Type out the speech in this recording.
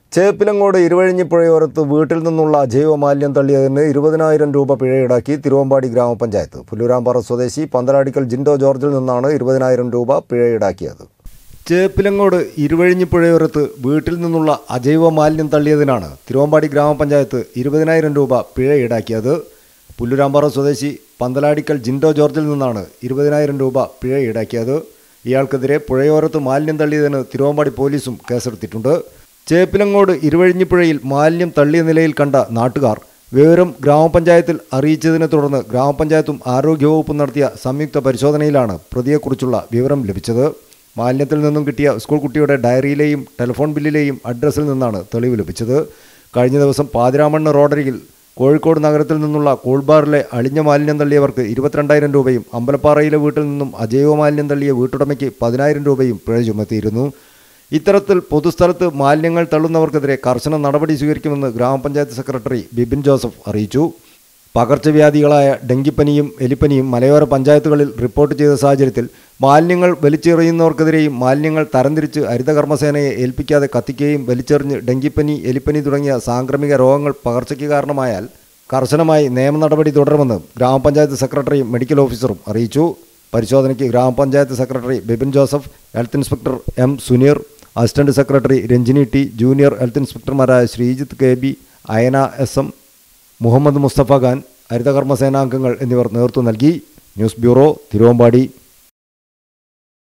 ചേപ്പിലങ്ങോട് ഇരുവഴിഞ്ഞിപ്പുഴയോരത്ത് വീട്ടിൽ നിന്നുള്ള അജൈവ മാലിന്യം തള്ളിയതിന് ഇരുപതിനായിരം രൂപ പിഴ ഈടാക്കി തിരുവമ്പാടി ഗ്രാമപഞ്ചായത്ത് പുല്ലൂരാമ്പാറ സ്വദേശി പന്തലാടിക്കൽ ജിൻഡോ ജോർജിൽ നിന്നാണ് ഇരുപതിനായിരം രൂപ പിഴ ഈടാക്കിയത് ചേപ്പിലങ്ങോട് ഇരുവഴിഞ്ഞിപ്പുഴയോരത്ത് വീട്ടിൽ നിന്നുള്ള അജൈവ മാലിന്യം തള്ളിയതിനാണ് തിരുവമ്പാടി ഗ്രാമപഞ്ചായത്ത് ഇരുപതിനായിരം രൂപ പിഴ ഈടാക്കിയത് പുല്ലുരാമ്പാറ സ്വദേശി പന്തലാടിക്കൽ ജിൻഡോ ജോർജിൽ നിന്നാണ് ഇരുപതിനായിരം രൂപ പിഴ ഈടാക്കിയത് ഇയാൾക്കെതിരെ പുഴയോരത്ത് മാലിന്യം തള്ളിയതിന് തിരുവമ്പാടി പോലീസും കേസെടുത്തിട്ടുണ്ട് ചേപ്പിലങ്ങോട് ഇരുവഴിഞ്ഞിപ്പുഴയിൽ മാലിന്യം തള്ളിയ നിലയിൽ കണ്ട നാട്ടുകാർ വിവരം ഗ്രാമപഞ്ചായത്തിൽ അറിയിച്ചതിനെ തുടർന്ന് ഗ്രാമപഞ്ചായത്തും ആരോഗ്യവകുപ്പും നടത്തിയ സംയുക്ത പരിശോധനയിലാണ് പ്രതിയെക്കുറിച്ചുള്ള വിവരം ലഭിച്ചത് മാലിന്യത്തിൽ നിന്നും കിട്ടിയ സ്കൂൾ കുട്ടിയുടെ ഡയറിയിലെയും ടെലിഫോൺ ബില്ലിലെയും അഡ്രസ്സിൽ നിന്നാണ് തെളിവ് ലഭിച്ചത് കഴിഞ്ഞ ദിവസം പാതിരാമണ്ണ് റോഡരികിൽ കോഴിക്കോട് നഗരത്തിൽ നിന്നുള്ള കൂൾബാറിലെ അളിഞ്ഞ മാലിന്യം തള്ളിയവർക്ക് ഇരുപത്തിരണ്ടായിരം രൂപയും അമ്പലപ്പാറയിലെ വീട്ടിൽ നിന്നും അജൈവ മാലിന്യം തള്ളിയ വീട്ടുടമയ്ക്ക് പതിനായിരം രൂപയും പിഴ ചുമത്തിയിരുന്നു ഇത്തരത്തിൽ പൊതുസ്ഥലത്ത് മാലിന്യങ്ങൾ തള്ളുന്നവർക്കെതിരെ കർശന നടപടി സ്വീകരിക്കുമെന്ന് ഗ്രാമപഞ്ചായത്ത് സെക്രട്ടറി ബിബിൻ ജോസഫ് അറിയിച്ചു പകർച്ചവ്യാധികളായ ഡെങ്കിപ്പനിയും എലിപ്പനിയും മലയോര പഞ്ചായത്തുകളിൽ റിപ്പോർട്ട് ചെയ്ത സാഹചര്യത്തിൽ മാലിന്യങ്ങൾ വലിച്ചെറിയുന്നവർക്കെതിരെയും മാലിന്യങ്ങൾ തരംതിരിച്ച് ഹരിതകർമ്മസേനയെ ഏൽപ്പിക്കാതെ കത്തിക്കുകയും വലിച്ചെറിഞ്ഞ് ഡെങ്കിപ്പനി എലിപ്പനി തുടങ്ങിയ സാംക്രമിക രോഗങ്ങൾ പകർച്ചയ്ക്ക് കാരണമായാൽ കർശനമായി നിയമ നടപടി തുടരുമെന്ന് ഗ്രാമപഞ്ചായത്ത് സെക്രട്ടറിയും മെഡിക്കൽ ഓഫീസറും അറിയിച്ചു പരിശോധനയ്ക്ക് ഗ്രാമപഞ്ചായത്ത് secretary Bipin Joseph health inspector M Suneer assistant secretary Ranjini T junior health ഇൻസ്പെക്ടർമാരായ Sreejith K B Ayana S M Muhammad Mustafa Khan ഹരിതകർമ്മസേനാംഗങ്ങൾ എന്നിവർ നേതൃത്വം നൽകി ന്യൂസ് ബ്യൂറോ തിരുവമ്പാടി